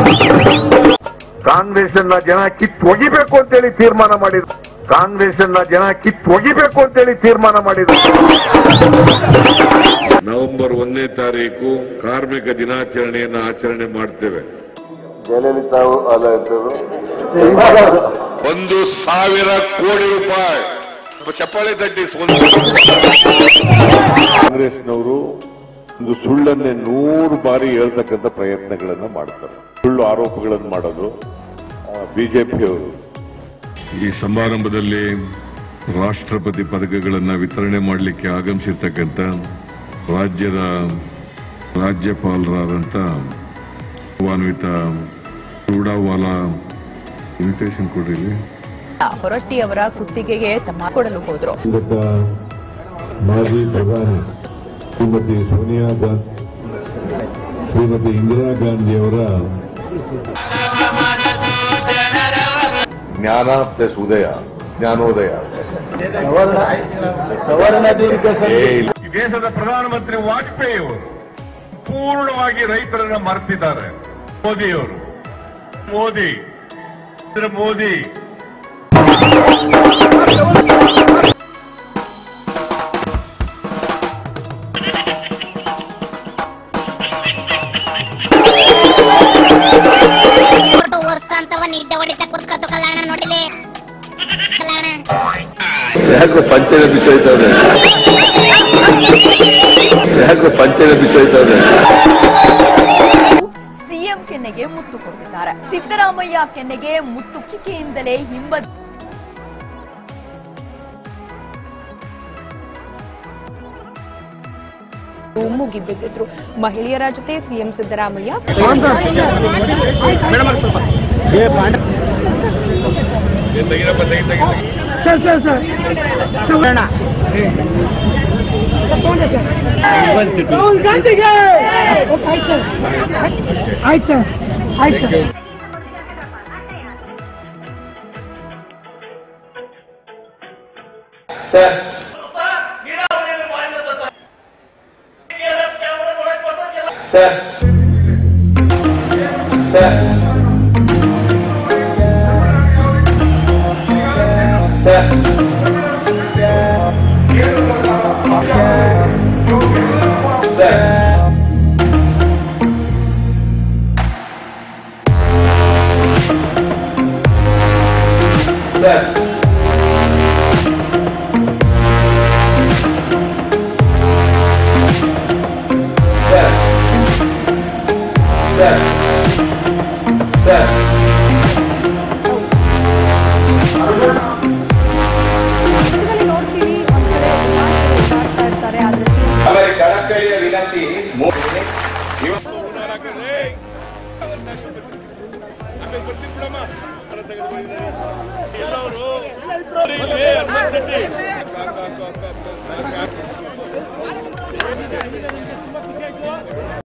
ಕಾಂಗ್ರೆಸ್ನ ಜನ ಕಿತ್ತು ಒಗಿಬೇಕು ಅಂತೇಳಿ ತೀರ್ಮಾನ ಮಾಡಿದ್ರು ಕಾಂಗ್ರೆಸ್ನ ಜನ ಕಿತ್ತು ಒಗಿಬೇಕು ಅಂತೇಳಿ ತೀರ್ಮಾನ ಮಾಡಿದ್ರು ನವೆಂಬರ್ ಒಂದನೇ ತಾರೀಕು ಕಾರ್ಮಿಕ ದಿನಾಚರಣೆಯನ್ನು ಆಚರಣೆ ಮಾಡ್ತೇವೆ ಜಯಲಲಿತಾ ಆಲಯದವರು ಒಂದು ಸಾವಿರ ಕೋಟಿ ರೂಪಾಯಿ ಚಪ್ಪಾಳೆ ತಟ್ಟಿ ಕಾಂಗ್ರೆಸ್ನವರು ಒಂದು ಸುಳ್ಳನ್ನೇ ನೂರು ಬಾರಿ ಹೇಳ್ತಕ್ಕಂಥ ಪ್ರಯತ್ನಗಳನ್ನ ಮಾಡ್ತಾರೆ ಸುಳ್ಳು ಆರೋಪಗಳನ್ನು ಮಾಡೋದು ಬಿಜೆಪಿಯವರು ಈ ಸಮಾರಂಭದಲ್ಲಿ ರಾಷ್ಟ್ರಪತಿ ಪದಕಗಳನ್ನು ವಿತರಣೆ ಮಾಡಲಿಕ್ಕೆ ಆಗಮಿಸಿರ್ತಕ್ಕಂಥ ರಾಜ್ಯದ ರಾಜ್ಯಪಾಲರಾದಂಥ ಗೌರವಾನ್ವಿತ ಚೂಡಾವಾಲಾ ಇನ್ವಿಟೇಷನ್ ಕೊಡ್ರಿ ಹೊರಟ್ಟಿ ಅವರ ಕುತ್ತಿಗೆಗೆ ತಮ್ಮ ಕೊಡಲು ಹೋದ್ರು ದಿವಂಗತ ಮಾಜಿ ಪ್ರಧಾನಿ ಶ್ರೀಮತಿ ಸೋನಿಯಾ ಗಾಂಧಿ ಶ್ರೀಮತಿ ಇಂದಿರಾ ಗಾಂಧಿಯವರ ಜ್ಞಾನ ಪ್ಲಸ್ ಉದಯ ಜ್ಞಾನೋದಯ ಏ, ಇಲ್ಲ. ಈ ದೇಶದ ಪ್ರಧಾನಮಂತ್ರಿ ವಾಜಪೇಯಿ ಅವರು ಪೂರ್ಣವಾಗಿ ರೈತರನ್ನ ಮರೆತಿದ್ದಾರೆ ಮೋದಿಯವರು ಮೋದಿ ನರೇಂದ್ರ ಮೋದಿ ವರ್ಷ ಅಂತವ ನಿದ್ದೆ ಹೊಡಿತಾ ಕುತ್ಕತ್ತು ಕಲ್ಯಾಣ ನೋಡಿಲಿ ಕಲ್ಯಾಣ ಯಾಕೋ ಪಂಚನೆ ಬಿಚ್ಚೋಯ್ತದೆ ಯಾಕೋ ಪಂಚನೆ ಬಿಚ್ಚೋಯ್ತದೆ ಸಿಎಂ ಕೆನ್ನೆಗೆ ಮುತ್ತು ಕೊಟ್ಟಿದ್ದಾರೆ ಸಿದ್ದರಾಮಯ್ಯ ಕೆನ್ನೆಗೆ ಮುತ್ತು ಚಿಕೆಯಿಂದಲೇ ಹಿಂಬ ಮುಗಿಬಿದ್ದಿದ್ರು ಮಹಿಳೆಯರ ಜೊತೆ ಸಿಎಂ ಸಿದ್ದರಾಮಯ್ಯ ರಾಹುಲ್ ಗಾಂಧಿಗೆ ಆಯ್ತು ಸರ್ ಆಯ್ತು ಸರ್ ಆಯ್ತು ಸರ್ ನೋಡ್ತೀವಿ ಒಂದ್ ಕಡೆ ಓಡಾಡ್ತಾ ಇರ್ತಾರೆ ಆದ್ರೆ CM